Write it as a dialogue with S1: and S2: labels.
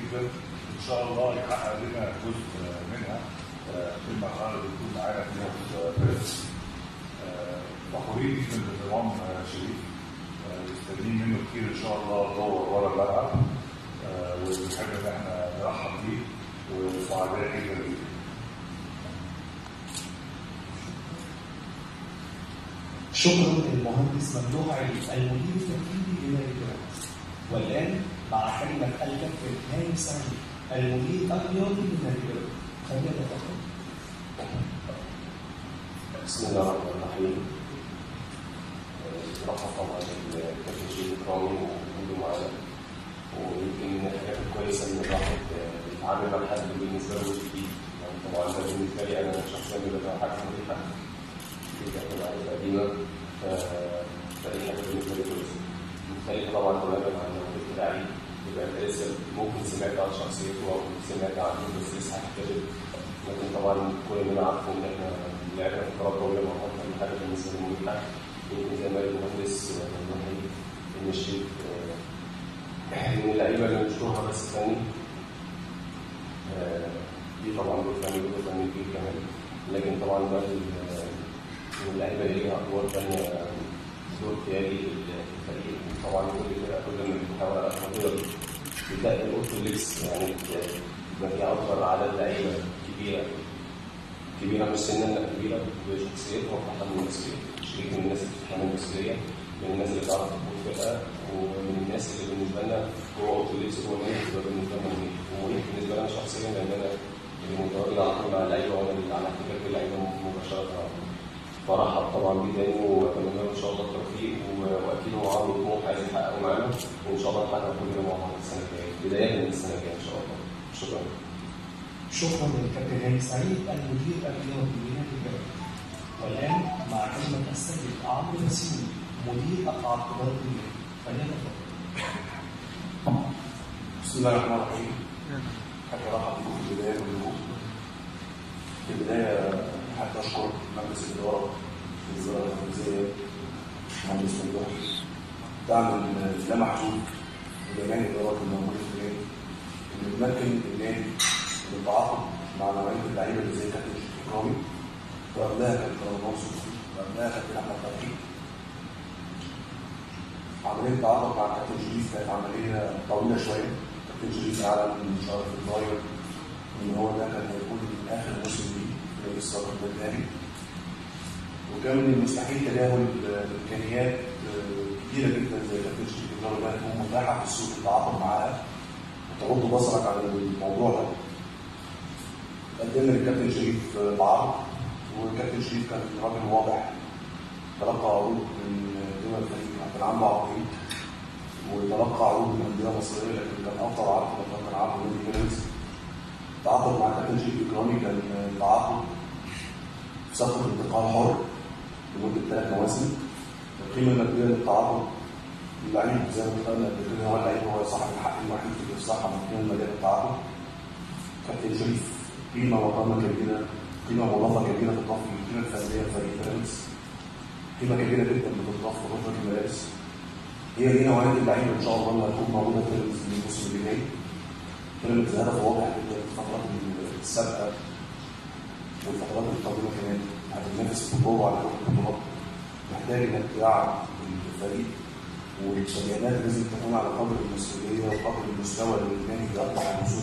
S1: جدا ان شاء الله يحقق لنا جزء منها آه، في المرحله اللي يكون معانا فيها في باريس آه، فخورين جدا بنظام آه، شريف آه، مستنيين منه كتير ان شاء الله دور ورا الملعب آه، وبنحب ان احنا نرحب بيه وسعداء جدا بيه
S2: شكرا للمهندس ممدوح علي المدير التنفيذي لنادي بيراميدز والان مع كلمه الكابتن هاني سعيد المدير الرياضي لنادي بيراميدز فليتفضل
S3: بسم الله الرحمن الرحيم برحب طبعا بالكابتن شيخ اكرامي ووجوده معانا ويمكن من الحاجات الكويسه ان الواحد يتعامل مع حد بالنسبه له جديد يعني طبعا ده بالنسبه لي انا شخصيا بيبقى حاجه مريحه في كابتن عائله قديمه ف- فدي حاجه بالنسبه لي كويسه مختلفه طبعا تماما عن المدير بتاعي يبقى انت لسه ممكن سمعت عن شخصيته او سمعت عنه بس لسه هتكتشف لكن طبعا كل اللي انا عارفه ان احنا لعبنا فترات طويله مع بعض دي حاجه بالنسبه لي مريحه يمكن زي ما المهندس الوحيد ان الشيخ آه، من اللعيبه اللي مشهورها بس فني آه، دي طبعا دور فني ودور فني كبير كمان لكن طبعا بقى ال- من اللعيبه اللي ليها ادوار ثانيه دور قيادي للفريق طبعا كل فرقه كل ما بتحاول على قدر بتلاقي اوضه اللبس يعني بيبقى فيها اكبر عدد لعيبه كبيره كبيره مش سنا لا كبيره بشخصيتها وتحمل المسؤوليه شريك من الناس اللي بتتحمل المسؤوليه من الناس اللي بتعرف تقود فرقه ومن الناس اللي بالنسبه لنا هو اوضه اللبس هو النادي بتبقى بالنسبه لنا مريح ومريح بالنسبه لنا شخصيا لان انا اللي متواجد على طول مع اللعيبه وانا اللي على احتكاك باللعيبه مباشره فرحب طبعا بيه تاني واتمنى له ان شاء الله التوفيق و- واكيد هو عنده طموح عايز يحققه معانا وان شاء الله نحقق كلنا مع بعض السنه الجايه بدايه من السنه الجايه ان شاء الله شكرا
S2: شكرا للكابتن هاني سعيد المدير الرياضي لنادي بيراميدز والان مع كلمه السيد عمرو بسيوني مدير التعاقدات للنادي فليتفضل
S4: بسم الله الرحمن الرحيم حابب ارحب بكم في البدايه كلكم في البدايه حابب اشكر مجلس الاداره في الوزاره التنفيذيه مهندس ممدوح دعم لا محدود لجميع الادارات الموجوده في النادي اللي بتمكن النادي من التعاقد مع نوعيه اللعيبه اللي زي كابتن شريف اكرامي وقبلها كابتن رمضان صبحي وقبلها كابتن احمد فتحي عملية التعاقد مع كابتن شريف كانت عملية طويلة شوية، كابتن شريف أعلن من شهر فبراير إن هو ده كان هيكون آخر موسم ليه في نادي الصقر الأهلي. وكان من المستحيل تجاهل آه، إمكانيات آه، كبيرة جدا زي كابتن شريف إنها إنها تكون متاحة في السوق التعاقد معاها وتغض بصرك عن الموضوع ده. قدمنا للكابتن شريف آه، بعرض وكابتن شريف كان راجل واضح تلقى عروض من دول الخليج كان عنده عرضين وتلقى عروض من انديه مصريه لكن كان افضل عرض لما كان عرض نادي بيراميدز تعاقد مع كابتن شريف اكرامي كان تعاقد صفقه انتقال حر لمده ثلاث مواسم القيمه الماديه للتعاقد اللعيب زي ما اتفقنا قبل كده هو اللعيب هو صاحب الحق الوحيد في الصحه من القيمه الماديه للتعاقد كابتن شريف قيمه وقامه كبيره قيمه مضافه كبيره تضاف للقيمه الفرديه لفريق بيراميدز قيمه كبيره جدا بتضاف في غرفه الملابس هي دي نوعيه اللعيبه ان شاء الله اللي هتكون موجوده في بيراميدز في الموسم اللي جاي بيراميدز هدفه واضح جدا في الفترات السابقه والفترات القادمه كمان هتنافس في الجوه على كل البطولات محتاج انك تدعم الفريق والشجاعات لازم تكون على قدر المسؤوليه وقدر المستوى اللي النادي بيطمح الوصول